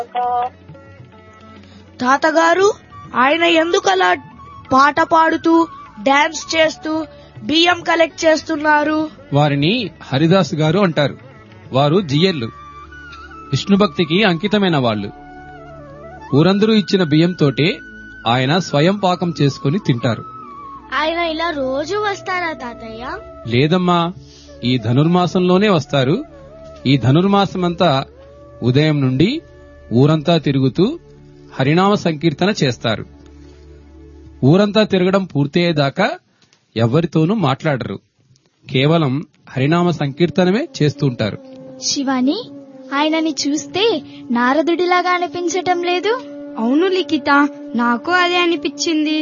తాతగారు ఆయన ఎందుకు అలా పాట పాడుతూ డాన్స్ చేస్తూ బియ్యం కలెక్ట్ చేస్తున్నారు వారిని హరిదాస్ గారు అంటారు వారు జియర్లు విష్ణు భక్తికి అంకితమైన వాళ్ళు ఊరందరూ ఇచ్చిన బియ్యంతోటే ఆయన స్వయం పాకం చేసుకుని తింటారు ఆయన ఇలా రోజు వస్తారా తాతయ్య లేదమ్మా ఈ ధనుర్మాసంలోనే వస్తారు ఈ ధనుర్మాసమంతా ఉదయం నుండి ఊరంతా తిరుగుతూ హరినామ సంకీర్తన చేస్తారు ఊరంతా తిరగడం పూర్తయ్యేదాకా ఎవ్వరితోనూ మాట్లాడరు కేవలం హరినామ సంకీర్తనమే చేస్తుంటారు శివాని ఆయనని చూస్తే నారదుడిలాగా అనిపించటం లేదు అవును లిఖిత నాకు అదే అనిపించింది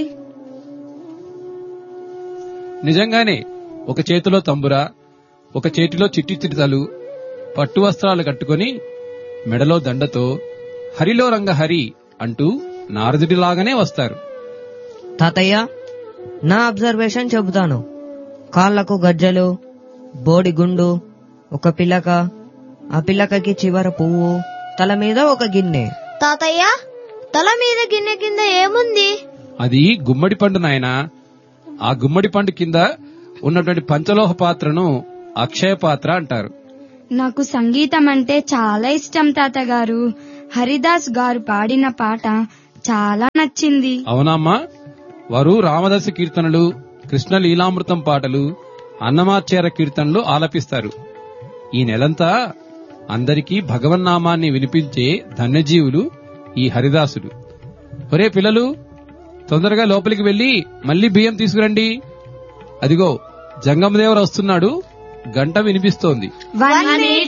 నిజంగానే ఒక చేతిలో తంబురా ఒక చేతిలో చిట్టి చిరుతలు పట్టు వస్త్రాలు కట్టుకొని మెడలో దండతో హరిలో రంగ హరి అంటూ నారదుడిలాగానే వస్తారు తాతయ్య నా అబ్జర్వేషన్ చెబుతాను కాళ్లకు గజ్జలు బోడి గుండు ఒక పిల్లక ఆ పిల్లకకి చివర పువ్వు తల మీద ఒక గిన్నె తాతయ్య తల మీద గిన్నె కింద ఏముంది అది గుమ్మడి పండు నాయనా ఆ గుమ్మడి పండు కింద ఉన్నటువంటి పంచలోహ పాత్రను అక్షయ పాత్ర అంటారు నాకు సంగీతం అంటే చాలా ఇష్టం తాతగారు హరిదాస్ గారు పాడిన పాట చాలా నచ్చింది అవునమ్మా వారు రామదాస కీర్తనలు కృష్ణ లీలామృతం పాటలు అన్నమాచార కీర్తనలు ఆలపిస్తారు ఈ నెలంతా అందరికీ భగవన్నామాన్ని వినిపించే ధన్యజీవులు ఈ హరిదాసులు ఒరే పిల్లలు తొందరగా లోపలికి వెళ్లి మళ్ళీ బియ్యం తీసుకురండి అదిగో జంగమదేవర వస్తున్నాడు గంట వినిపిస్తోంది వన్ మినిట్